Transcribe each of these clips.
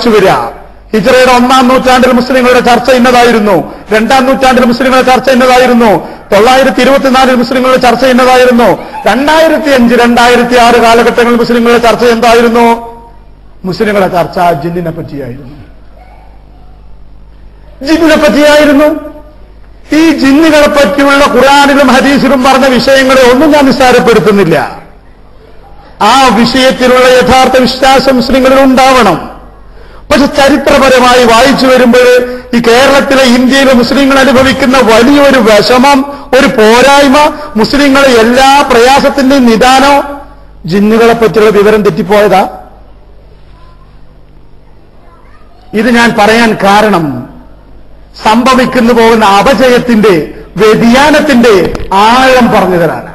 വായിച്ചു വരിക ഹിജറയുടെ ഒന്നാം നൂറ്റാണ്ടിൽ മുസ്ലിങ്ങളുടെ ചർച്ച ഇന്നതായിരുന്നു രണ്ടാം നൂറ്റാണ്ടിൽ മുസ്ലിങ്ങളുടെ ചർച്ച ഇന്നതായിരുന്നു തൊള്ളായിരത്തി ഇരുപത്തിനാലിൽ മുസ്ലിങ്ങളുടെ ചർച്ച ഇന്നതായിരുന്നു രണ്ടായിരത്തി അഞ്ച് രണ്ടായിരത്തി ആറ് കാലഘട്ടങ്ങളിൽ മുസ്ലിങ്ങളുടെ ചർച്ച എന്തായിരുന്നു മുസ്ലിങ്ങളുടെ ചർച്ച ജിന്നിനെ പറ്റിയായിരുന്നു ജിന്നിനെ പറ്റിയായിരുന്നു ഈ ജിന്നുകളെ പറ്റിയുള്ള ഖുറാനിലും ഹദീസിലും പറഞ്ഞ വിഷയങ്ങളെ ഒന്നും ഞാൻ നിസ്സാരപ്പെടുത്തുന്നില്ല ആ വിഷയത്തിലുള്ള യഥാർത്ഥ വിശ്വാസം മുസ്ലിങ്ങളിൽ ഉണ്ടാവണം പക്ഷെ ചരിത്രപരമായി വായിച്ചു വരുമ്പോൾ ഈ കേരളത്തിലെ ഇന്ത്യയിലെ മുസ്ലിങ്ങൾ അനുഭവിക്കുന്ന വലിയൊരു വിഷമം ഒരു പോരായ്മ മുസ്ലിങ്ങളെ എല്ലാ പ്രയാസത്തിന്റെയും നിദാനം ജിന്നുകളെ പറ്റിയുള്ള വിവരം തെറ്റിപ്പോയതാ ഇത് ഞാൻ പറയാൻ കാരണം സംഭവിക്കുന്നു പോകുന്ന അപജയത്തിന്റെ വ്യതിയാനത്തിന്റെ ആഴം പറഞ്ഞു തരാനാണ്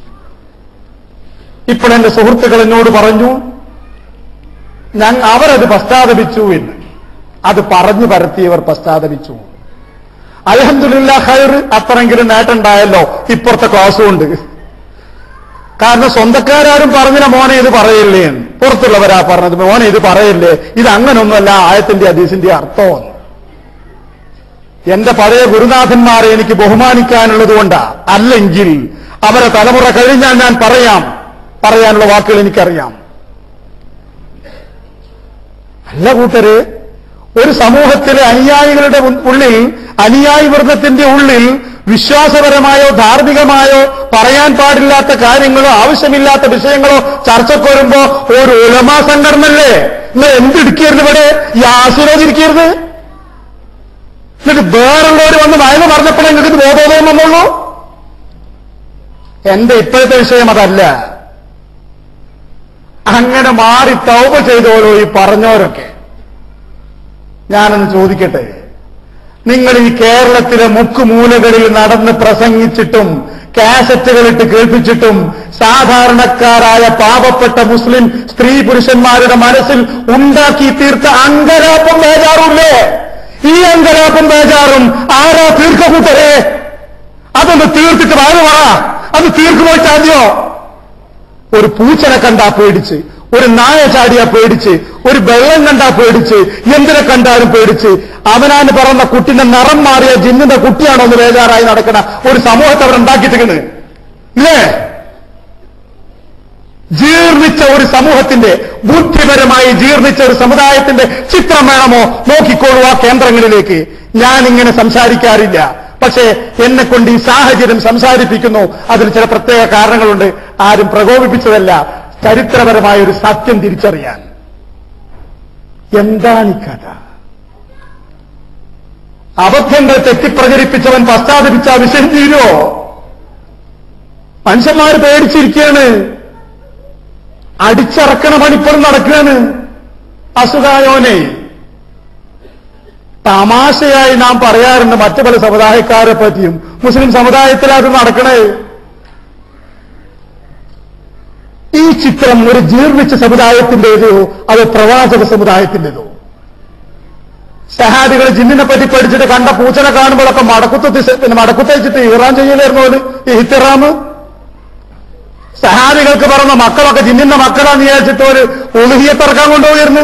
ഇപ്പോൾ എന്റെ സുഹൃത്തുക്കൾ എന്നോട് പറഞ്ഞു ഞാൻ അവരത് പശ്ചാത്തപിച്ചു എന്ന് അത് പറഞ്ഞു പരത്തിയവർ പശ്ചാത്തപിച്ചു അലഹമില്ല ഹൈർ അത്രയെങ്കിലും നേട്ടമുണ്ടായല്ലോ ഇപ്പുറത്തെ ക്ലാസ്സും ഉണ്ട് കാരണം സ്വന്തക്കാരും പറഞ്ഞില്ല മോനെ ഇത് പറയില്ലേ എന്ന്. പുറത്തുള്ളവരാ പറഞ്ഞത് മോനെ ഇത് പറയില്ലേ ഇത് അങ്ങനൊന്നുമല്ല ആയത്തിന്റെ അതീസിന്റെ അർത്ഥം എന്റെ പഴയ ഗുരുനാഥന്മാരെ എനിക്ക് ബഹുമാനിക്കാനുള്ളത് കൊണ്ടാ അല്ലെങ്കിൽ അവരെ തലമുറ കഴിഞ്ഞാൽ ഞാൻ പറയാം പറയാനുള്ള വാക്കുകൾ എനിക്കറിയാം അല്ല കൂട്ടര് ഒരു സമൂഹത്തിലെ അനുയായികളുടെ ഉൾ- ഉള്ളിൽ അനുയായി വർഗത്തിന്റെ ഉള്ളിൽ വിശ്വാസപരമായോ ധാർമ്മികമായോ പറയാൻ പാടില്ലാത്ത കാര്യങ്ങളോ ആവശ്യമില്ലാത്ത വിഷയങ്ങളോ ചർച്ചക്ക് വരുമ്പോ ഒരു ഉലമാ സംഘടനല്ലേ നിങ്ങൾ എന്തിടിക്കരുത് ഇവിടെ ഈ ആസുരോചിരിക്കരുത് എന്നിട്ട് വേറുള്ളവർ വന്ന് മയന്ന് പറഞ്ഞപ്പോഴേ നിങ്ങൾക്ക് ഇത് ബോധോദയം വന്നുള്ളൂ എന്റെ ഇപ്പോഴത്തെ വിഷയം അതല്ല അങ്ങനെ മാറി തൗപ ചെയ്തോളൂ ഈ പറഞ്ഞവരൊക്കെ ഞാനൊന്ന് ചോദിക്കട്ടെ നിങ്ങൾ ഈ കേരളത്തിലെ മുക്കുമൂലകളിൽ നടന്ന് പ്രസംഗിച്ചിട്ടും കാസറ്റുകളിട്ട് കേൾപ്പിച്ചിട്ടും സാധാരണക്കാരായ പാവപ്പെട്ട മുസ്ലിം സ്ത്രീ പുരുഷന്മാരുടെ മനസ്സിൽ ഉണ്ടാക്കി തീർത്ത അങ്കലാപ്പും ബേജാറുമില്ലേ ഈ അങ്കലാപ്പും ബേജാറും ആരാ തീർക്ക കൂട്ടരെ അതൊന്ന് തീർത്തിട്ട് വാഴ പറ അത് തീർക്കുമോ ചാദ്യോ ഒരു പൂച്ചനെ കണ്ടാ പേടിച്ച് ഒരു നായ ചാടിയാ പേടിച്ച് ഒരു വെള്ളം കണ്ടാ പേടിച്ച് എന്തിനെ കണ്ടാലും പേടിച്ച് അവനാന് പറന്ന കുട്ടിന്റെ നിറം മാറിയ ജിന്നിന്റെ കുട്ടിയാണോ എന്ന് ബേജാറായി നടക്കണ ഒരു സമൂഹത്തെ അവർ ഉണ്ടാക്കിയിട്ടുണ്ട് ഇല്ലേ ജീർണിച്ച ഒരു സമൂഹത്തിന്റെ ബുദ്ധിപരമായി ജീർണിച്ച ഒരു സമുദായത്തിന്റെ ചിത്രം വേണമോ നോക്കിക്കോളൂ ആ കേന്ദ്രങ്ങളിലേക്ക് ഞാൻ ഇങ്ങനെ സംസാരിക്കാറില്ല പക്ഷേ എന്നെ കൊണ്ട് ഈ സാഹചര്യം സംസാരിപ്പിക്കുന്നു അതിന് ചില പ്രത്യേക കാരണങ്ങളുണ്ട് ആരും പ്രകോപിപ്പിച്ചതല്ല ചരിത്രപരമായ ഒരു സത്യം തിരിച്ചറിയാൻ എന്താണ് ഈ കഥ അബദ്ധങ്ങൾ തെറ്റിപ്രചരിപ്പിച്ചവൻ പശ്ചാത്തപിച്ച ആ വിഷയം തീരുമോ മനുഷ്യന്മാർ പേടിച്ചിരിക്കുകയാണ് അടിച്ചറക്കണ പണിപ്പുറം നടക്കുകയാണ് അസുഖായോനെ തമാശയായി നാം പറയാറുണ്ട് മറ്റു പല സമുദായക്കാരെ പറ്റിയും മുസ്ലിം സമുദായത്തിൽ അത് നടക്കണേ ഈ ചിത്രം ഒരു ജീർണിച്ച സമുദായത്തിന്റേതോ അതോ പ്രവാചക സമുദായത്തിന്റേതോ സഹാബികൾ ജിന്നിനെ പറ്റി പഠിച്ചിട്ട് കണ്ട പൂച്ചനെ കാണുമ്പോഴൊക്കെ മടക്കുത്തി പിന്നെ മടക്കുത്തയച്ചിട്ട് ഇറാൻ ചെയ്യലായിരുന്നു അവര് ഈ ഹിത്തറാമ് സഹാബികൾക്ക് പറഞ്ഞ മക്കളൊക്കെ ജിന്നിന്റെ മക്കളാന്ന് വിചാരിച്ചിട്ട് ഒരു ഒളുഹിയത്തിറക്കാൻ കൊണ്ടുപോയിരുന്നു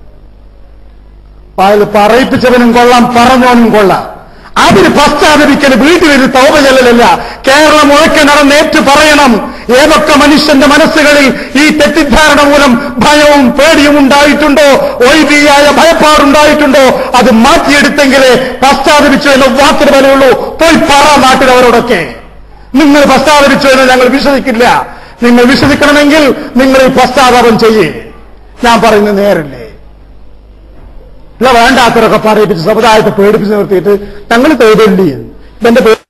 അതിൽ പറയിപ്പിച്ചവനും കൊള്ളാം പറഞ്ഞവനും കൊള്ളാം അതിന് പശ്ചാത്തപിക്കൽ വീട്ടിലൊരു തൗപ ചെല്ലലല്ല കേരളം മുഴക്കെ നടന്നേറ്റ് പറയണം ഏതൊക്കെ മനുഷ്യന്റെ മനസ്സുകളിൽ ഈ തെറ്റിദ്ധാരണ മൂലം ഭയവും പേടിയും ഉണ്ടായിട്ടുണ്ടോ ഒഴിവിയായ ഭയപ്പാടുണ്ടായിട്ടുണ്ടോ അത് മാറ്റിയെടുത്തെങ്കിലേ പശ്ചാത്തപിച്ചു എന്ന വാക്കിന് വിലയുള്ളൂ പോയി പറ നാട്ടിലവരോടൊക്കെ നിങ്ങൾ പശ്ചാത്തപിച്ചു എന്ന് ഞങ്ങൾ വിശ്വസിക്കില്ല നിങ്ങൾ വിശ്വസിക്കണമെങ്കിൽ നിങ്ങൾ ഈ പശ്ചാത്താപം ചെയ്യേ ഞാൻ പറയുന്നത് നേരല്ലേ ഇല്ല വേണ്ടാത്തവരൊക്കെ പറയിപ്പിച്ച് സമുദായത്തെ പേടിപ്പിച്ച് നിർത്തിയിട്ട് ഞങ്ങൾ തേടല്ലേ ഇതെന്റെ പേര്